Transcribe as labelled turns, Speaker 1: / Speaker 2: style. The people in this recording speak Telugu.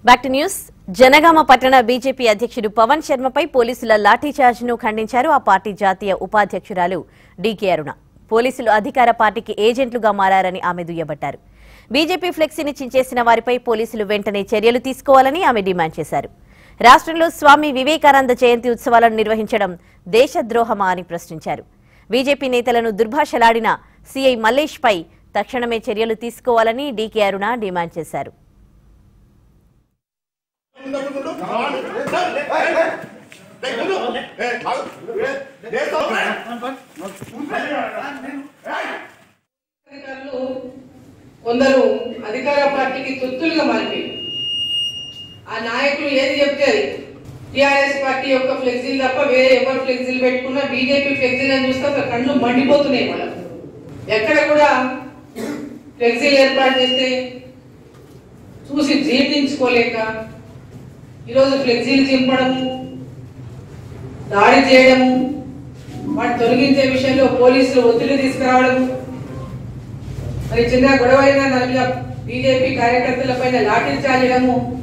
Speaker 1: బ్యాక్ టు న్యూస్ జనగామ పట్టణ బీజేపీ అధ్యక్షుడు పవన్ శర్మపై పోలీసుల లాఠీచార్జ్ను ఖండించారు ఆ పార్టీ జాతీయ ఉపాధ్యక్షురాలు డీకే అరుణ పోలీసులు అధికార పార్టీకి ఏజెంట్లుగా మారారని ఆమె దుయ్యబట్టారు బీజేపీ ఫ్లెక్సీని చించేసిన వారిపై పోలీసులు వెంటనే చర్యలు తీసుకోవాలని ఆమె డిమాండ్ చేశారు రాష్ట్రంలో స్వామి వివేకానంద జయంతి ఉత్సవాలను నిర్వహించడం దేశద్రోహమా అని ప్రశ్నించారు బీజేపీ నేతలను దుర్భాషలాడిన సీఐ మల్లేష్ పై తక్షణమే చర్యలు తీసుకోవాలని డీకే అరుణ డిమాండ్ చేశారు
Speaker 2: అధికారులు కొందరు అధికార పార్టీకి తొత్తులుగా మారిపోయారు ఆ నాయకులు ఏది చెప్తే అది టిఆర్ఎస్ పార్టీ యొక్క ఫ్లెక్సీలు తప్ప వేరే ఎవరు ఫ్లెక్సీలు పెట్టుకున్నా బీజేపీ ఫ్లెక్సీలను చూస్తే అసలు కళ్ళు మండిపోతున్నాయి వాళ్ళకు ఎక్కడ కూడా ఫ్లెక్సీలు ఏర్పాటు చేస్తే చూసి జీర్ణించుకోలేక ఈరోజు ఫ్లెక్సీలు చింపడము దాడి చేయడము వాటి తొలగించే విషయంలో పోలీసులు ఒత్తిడి తీసుకురావడము మరి చిన్న గొడవ అయినా నలుగురు బీజేపీ కార్యకర్తల పైన లాఠీలు చాలడము